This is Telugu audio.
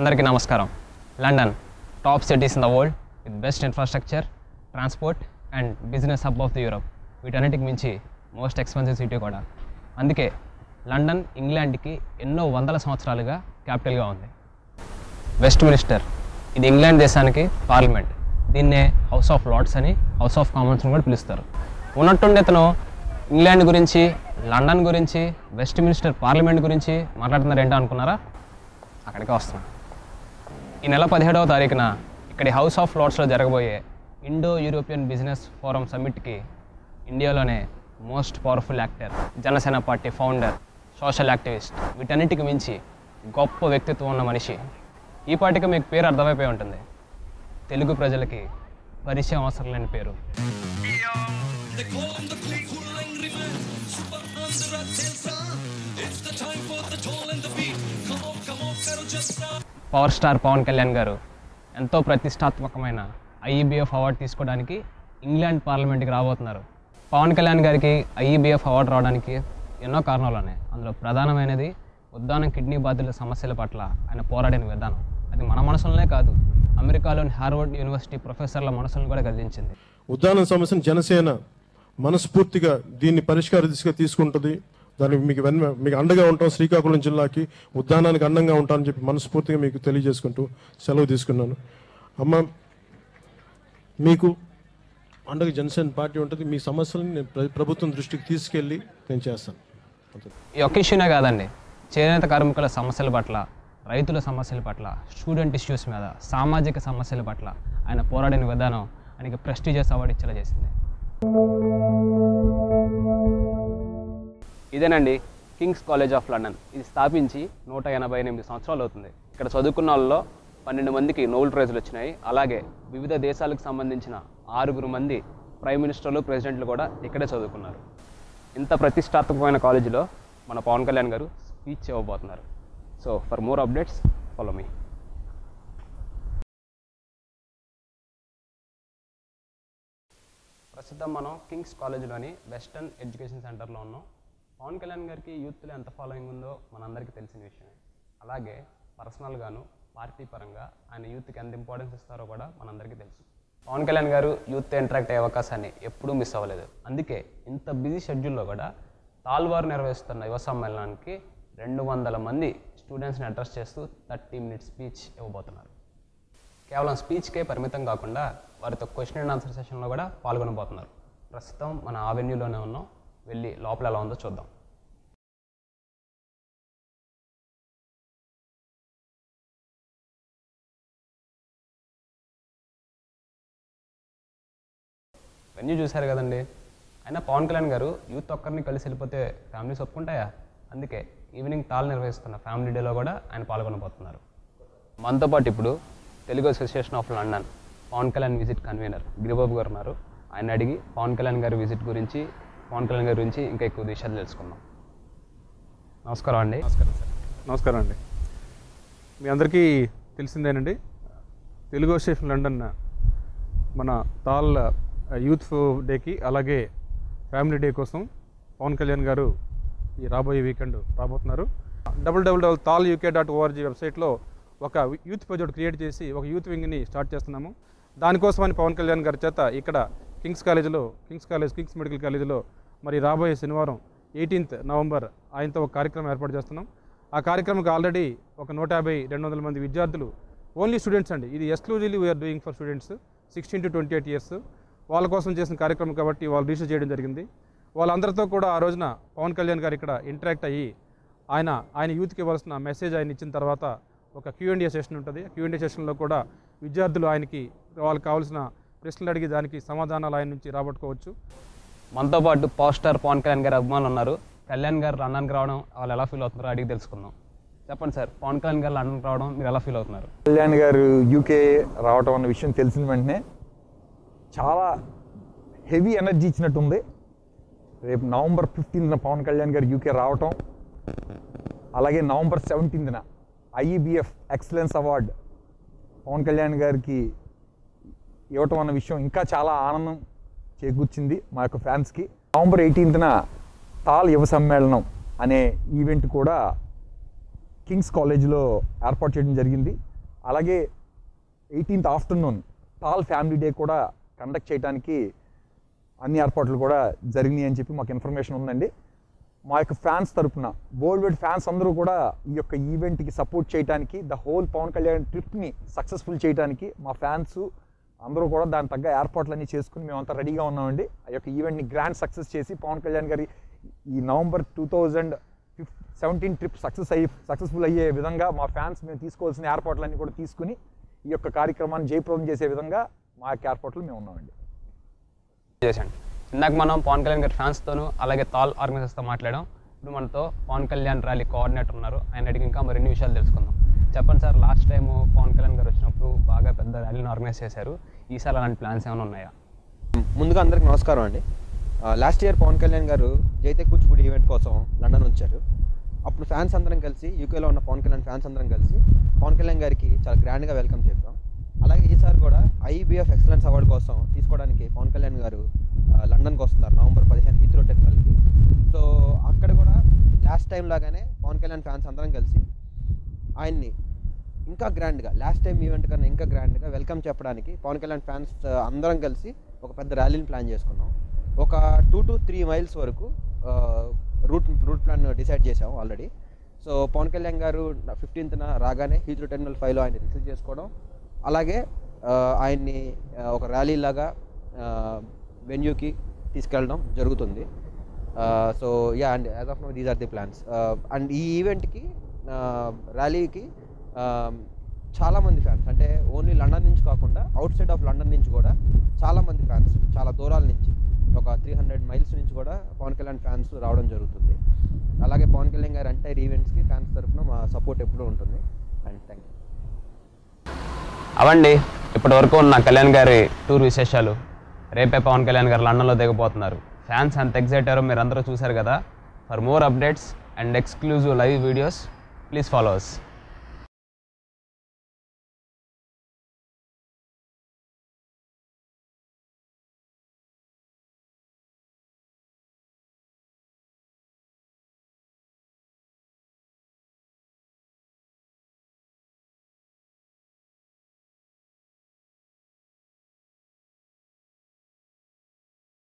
అందరికీ నమస్కారం London top cities in the world with best infrastructure transport and business hub of the Europe వీటన్నిటికి మించి మోస్ట్ ఎక్స్పెన్సివ్ సిటీ కూడా అందుకే లండన్ ఇంగ్లాండ్కి ఎన్నో వందల సంవత్సరాలుగా క్యాపిటల్గా ఉంది వెస్ట్ మినిస్టర్ ఇది ఇంగ్లాండ్ దేశానికి పార్లమెంట్ దీన్నే హౌస్ ఆఫ్ లార్డ్స్ అని హౌస్ ఆఫ్ కామన్స్ అని కూడా పిలుస్తారు ఉన్నట్టుండి ఇతను ఇంగ్లాండ్ గురించి లండన్ గురించి వెస్ట్ మినిస్టర్ పార్లమెంట్ గురించి మాట్లాడుతున్నారు ఏంటో అనుకున్నారా అక్కడికే వస్తున్నాం ఈ నెల పదిహేడవ తారీఖున ఇక్కడి హౌస్ ఆఫ్ లార్డ్స్లో జరగబోయే ఇండో యూరోపియన్ బిజినెస్ ఫోరం సమ్మిట్కి ఇండియాలోనే most powerful actor Janasena party founder social activist వీటన్నిటికి మించి గొప్ప వ్యక్తిత్వం ఉన్న మనిషి ఈ పార్టీకి మీకు పేరు అర్థమైపోయి ఉంటుంది తెలుగు ప్రజలకి పరిచయం అవసరం లేని పేరు They call him the cool, cool angry man. Super under a Telsa. It's the time for the toll and the beat. Come on, come on, settle just stop. Power star Pawan Kalyan garu ఎంతో ప్రతిష్టాత్మకమైన ఐఈబిఎఫ్ అవార్డు తీసుకోవడానికి ఇంగ్లాండ్ పార్లమెంట్కి రాబోతున్నారు పవన్ కళ్యాణ్ గారికి ఐఈబిఎఫ్ అవార్డు రావడానికి ఎన్నో కారణాలు ఉన్నాయి అందులో ప్రధానమైనది ఉద్దానం కిడ్నీ బాధితుల సమస్యల పట్ల ఆయన పోరాడిన విధానం అది మన మనసులోనే కాదు అమెరికాలోని హార్వర్డ్ యూనివర్సిటీ ప్రొఫెసర్ల మనసులను కూడా గదిలించింది ఉద్దానం సమస్యను జనసేన మనస్ఫూర్తిగా దీన్ని పరిష్కార దిశగా తీసుకుంటుంది దానికి మీకు వెన్న మీకు అండగా ఉంటాం శ్రీకాకుళం జిల్లాకి ఉద్దానానికి అండంగా ఉంటానని చెప్పి మనస్ఫూర్తిగా మీకు తెలియజేసుకుంటూ సెలవు తీసుకున్నాను అమ్మ మీకు అండగా జనసేన పార్టీ ఉంటుంది మీ సమస్యలను నేను ప్ర- ప్రభుత్వం దృష్టికి తీసుకెళ్ళి నేను చేస్తాను అంతే. ఈ ఒక్క ఇష్యూనే కాదండి చేనేత కార్మికుల సమస్యల పట్ల రైతుల సమస్యల పట్ల స్టూడెంట్ ఇష్యూస్ మీద సామాజిక సమస్యల పట్ల ఆయన పోరాడిన విధానం ఆయనకి ప్రెస్టీజియస్ అవార్డు ఇచ్చేలా చేసింది ఇదేనండి కింగ్స్ కాలేజ్ ఆఫ్ లండన్ ఇది స్థాపించి నూట ఎనభై ఎనిమిది సంవత్సరాలు అవుతుంది ఇక్కడ చదువుకున్న వాళ్ళలో పన్నెండు మందికి నోబెల్ ప్రైజులు వచ్చినాయి అలాగే వివిధ దేశాలకు సంబంధించిన ఆరుగురు మంది ప్రైమ్ మినిస్టర్లు ప్రెసిడెంట్లు కూడా ఇక్కడే చదువుకున్నారు ఇంత ప్రతిష్టాత్మకమైన కాలేజీలో మన పవన్ కళ్యాణ్ గారు స్పీచ్ ఇవ్వబోతున్నారు so for more updates follow me ప్రస్తుతం మనం కింగ్స్ కాలేజీలోని వెస్టర్న్ ఎడ్యుకేషన్ సెంటర్లో ఉన్నాం పవన్ కళ్యాణ్ గారికి యూత్లో ఎంత ఫాలోయింగ్ ఉందో మనందరికీ తెలిసిన విషయమే అలాగే పర్సనల్గాను పార్టీ పరంగా ఆయన యూత్కి ఎంత ఇంపార్టెన్స్ ఇస్తారో కూడా మనందరికీ తెలుసు పవన్ కళ్యాణ్ గారు యూత్తో ఇంటరాక్ట్ అయ్యే అవకాశాన్ని ఎప్పుడూ మిస్ అవ్వలేదు అందుకే ఇంత బిజీ షెడ్యూల్లో కూడా తాల్వారు నిర్వహిస్తున్న యువ సమ్మేళనానికి రెండు వందల మంది స్టూడెంట్స్ని అడ్రస్ చేస్తూ థర్టీ మినిట్స్ స్పీచ్ ఇవ్వబోతున్నారు కేవలం స్పీచ్కే పరిమితం కాకుండా వారితో క్వశ్చన్ అండ్ ఆన్సర్ సెషన్లో కూడా పాల్గొనబోతున్నారు ప్రస్తుతం మన ఆవెన్యూలోనే ఉన్నాం వెళ్ళి లోపల ఎలా ఉందో చూద్దాం వెన్యూ చూశారు కదండి అయినా పవన్ కళ్యాణ్ గారు యూత్ ఒక్కరిని కలిసి వెళ్ళిపోతే ఫ్యామిలీస్ ఒప్పుకుంటాయా అందుకే ఈవినింగ్ తాల్ నిర్వహిస్తున్న ఫ్యామిలీ డేలో కూడా ఆయన పాల్గొనబోతున్నారు మనతో పాటు ఇప్పుడు Telugu association of London Pawan Kalyan visit convener Giribabu garu ఉన్నారు ఆయన అడిగి పవన్ కళ్యాణ్ గారి విజిట్ గురించి పవన్ కళ్యాణ్ గారి గురించి ఇంకా ఎక్కువ విషయాలు తెలుసుకుందాం నమస్కారం అండి నమస్కారం సార్ నమస్కారం అండి మీ అందరికీ తెలిసిందేనండి తెలుగు అసోసియేషన్ లండన్ మన తాల్ యూత్ డేకి అలాగే ఫ్యామిలీ డే కోసం పవన్ కళ్యాణ్ గారు ఈ రాబోయే వీకెండ్ రాబోతున్నారు double double double TAL UK dot ORG వెబ్సైట్లో ఒక యూత్ పేజ్ ఒకటి క్రియేట్ చేసి ఒక యూత్ వింగ్ని స్టార్ట్ చేస్తున్నాము దానికోసమని పవన్ కళ్యాణ్ గారి చేత ఇక్కడ కింగ్స్ కాలేజీలో కింగ్స్ కాలేజ్ కింగ్స్ మెడికల్ కాలేజీలో మరి రాబోయే శనివారం ఎయిటీన్త్ నవంబర్ ఆయనతో ఒక కార్యక్రమం ఏర్పాటు చేస్తున్నాం ఆ కార్యక్రమంకి ఆల్రెడీ ఒక నూట యాభై రెండు వందల మంది విద్యార్థులు ఓన్లీ స్టూడెంట్స్ అండి ఇది ఎక్స్క్లూజివ్లీ we're doing for students sixteen to twenty eight years వాళ్ళ కోసం చేసిన కార్యక్రమం కాబట్టి వాళ్ళు రిజిస్టర్ చేయడం జరిగింది వాళ్ళందరితో కూడా ఆ రోజున పవన్ కళ్యాణ్ గారు ఇక్కడ ఇంటరాక్ట్ అయ్యి ఆయన ఆయన యూత్కి ఇవ్వాల్సిన మెసేజ్ ఆయన ఇచ్చిన తర్వాత ఒక క్యూఎండిఏ సెషన్ ఉంటుంది క్యూఎండిఏ సెషన్లో కూడా విద్యార్థులు ఆయనకి వాళ్ళకి కావాల్సిన ప్రశ్నలు అడిగి దానికి సమాధానాలు ఆయన నుంచి రాబట్టుకోవచ్చు మనతో పాటు పవర్ స్టార్ పవన్ కళ్యాణ్ గారి అభిమానులు ఉన్నారు కళ్యాణ్ గారు లండన్కి రావడం వాళ్ళు ఎలా ఫీల్ అవుతున్నారో అడిగి తెలుసుకుందాం చెప్పండి సార్ పవన్ కళ్యాణ్ గారు లండన్కి రావడం మీరు ఎలా ఫీల్ అవుతున్నారు కళ్యాణ్ గారు యూకే రావటం అన్న విషయం తెలిసిన వెంటనే చాలా హెవీ ఎనర్జీ ఇచ్చినట్టుంది రేపు నవంబర్ ఫిఫ్టీన్త్న పవన్ కళ్యాణ్ గారు యూకే రావటం అలాగే నవంబర్ సెవెంటీన్త్న IEBF excellence award Pawan Kalyan గారికి ఇవ్వటం అన్న విషయం ఇంకా చాలా ఆనందం చేకూర్చింది మా యొక్క ఫ్యాన్స్కి నవంబర్ ఎయిటీన్త్న తాల్ యువ సమ్మేళనం అనే ఈవెంట్ కూడా కింగ్స్ కాలేజ్లో ఏర్పాటు చేయడం జరిగింది అలాగే eighteenth afternoon TAL family day కూడా కండక్ట్ చేయడానికి అన్ని ఏర్పాట్లు కూడా జరిగినాయి అని చెప్పి మాకు ఇన్ఫర్మేషన్ ఉందండి మా యొక్క ఫ్యాన్స్ తరపున వరల్డ్ వైడ్ ఫ్యాన్స్ అందరూ కూడా ఈ యొక్క ఈవెంట్కి సపోర్ట్ చేయడానికి ద హోల్ పవన్ కళ్యాణ్ ట్రిప్ని సక్సెస్ఫుల్ చేయడానికి మా ఫ్యాన్స్ అందరూ కూడా దాని తగ్గ ఏర్పాట్లన్నీ చేసుకుని మేమంతా రెడీగా ఉన్నామండి ఆ యొక్క ఈవెంట్ని గ్రాండ్ సక్సెస్ చేసి పవన్ కళ్యాణ్ గారి ఈ November two thousand fif seventeen trip success అయ్యి సక్సెస్ఫుల్ అయ్యే విధంగా మా ఫ్యాన్స్ మేము తీసుకోవాల్సిన ఏర్పాట్లన్నీ కూడా తీసుకుని ఈ యొక్క కార్యక్రమాన్ని జయప్రదం చేసే విధంగా మా యొక్క ఏర్పాట్లు మేము ఉన్నామండి చేశాను ఇందాక మనం పవన్ కళ్యాణ్ గారి ఫ్యాన్స్తోనూ అలాగే తాల్ ఆర్గనైజర్స్తో మాట్లాడాం ఇప్పుడు మనతో పవన్ కళ్యాణ్ ర్యాలీ కోఆర్డినేటర్ ఉన్నారు ఆయన అడిగి ఇంకా మరిన్ని విషయాలు తెలుసుకుందాం చెప్పండి sir last time Pavan Kalyan గారు వచ్చినప్పుడు బాగా పెద్ద ర్యాలీని ఆర్గనైజ్ చేశారు ఈసారి అలాంటి ప్లాన్స్ ఏమైనా ఉన్నాయా ముందుగా అందరికి నమస్కారం అండి లాస్ట్ ఇయర్ పవన్ కళ్యాణ్ గారు జైతే కూచిపూడి ఈవెంట్ కోసం లండన్ వచ్చారు అప్పుడు ఫ్యాన్స్ అందరం కలిసి యూకేలో ఉన్న పవన్ కళ్యాణ్ ఫ్యాన్స్ అందరం కలిసి పవన్ కళ్యాణ్ గారికి చాలా గ్రాండ్గా వెల్కమ్ చెప్పాం అలాగే ఈసారి కూడా ఐబిఎఫ్ ఎక్సలెన్స్ అవార్డు కోసం తీసుకోవడానికి పవన్ కళ్యాణ్ గారు ఆ, లండన్కి వస్తున్నారు నవంబర్ పదిహేను హీత్రో టెర్మినల్కి సో అక్కడ కూడా లాస్ట్ టైం లాగానే పవన్ కళ్యాణ్ ఫ్యాన్స్ అందరం కలిసి ఆయన్ని ఇంకా గ్రాండ్గా లాస్ట్ టైం ఈవెంట్ కన్నా ఇంకా గ్రాండ్గా వెల్కమ్ చెప్పడానికి పవన్ కళ్యాణ్ ఫ్యాన్స్ అందరం కలిసి ఒక పెద్ద ర్యాలీని ప్లాన్ చేసుకున్నాం ఒక టూ టు త్రీ మైల్స్ వరకు రూట్ రూట్ ప్లాన్ డిసైడ్ చేసాం ఆల్రెడీ సో పవన్ కళ్యాణ్ గారు ఫిఫ్టీన్త్న రాగానే హీత్రో టెర్మినల్ ఫైవ్లో ఆయన రిసీవ్ చేసుకోవడం అలాగే ఆ, ఆయన్ని ఆ, ఒక ర్యాలీ లాగా వెన్యూకి తీసుకెళ్ళడం జరుగుతుంది so ya and as of now these are the plans and ఈ ఈవెంట్కి ర్యాలీకి చాలామంది ఫ్యాన్స్ అంటే ఓన్లీ లండన్ నుంచి కాకుండా అవుట్ సైడ్ ఆఫ్ లండన్ నుంచి కూడా చాలామంది ఫ్యాన్స్ చాలా దూరాల నుంచి ఒక త్రీ హండ్రెడ్ మైల్స్ నుంచి కూడా పవన్ కళ్యాణ్ ఫ్యాన్స్ రావడం జరుగుతుంది అలాగే పవన్ కళ్యాణ్ గారి ఎంటైర్ ఈవెంట్స్కి ఫ్యాన్స్ తరఫున మా సపోర్ట్ ఎప్పుడూ ఉంటుంది అండ్ థ్యాంక్ యూ అవండి ఇప్పటి వరకు ఉన్న కళ్యాణ్ గారి టూర్ విశేషాలు రేపే పవన్ కళ్యాణ్ గారు లండన్లో దిగబోతున్నారు ఫ్యాన్స్ ఎంత ఎగ్జైట్ అయ్యారో మీరు అందరూ చూశారు కదా for more updates and exclusive live videos please follow us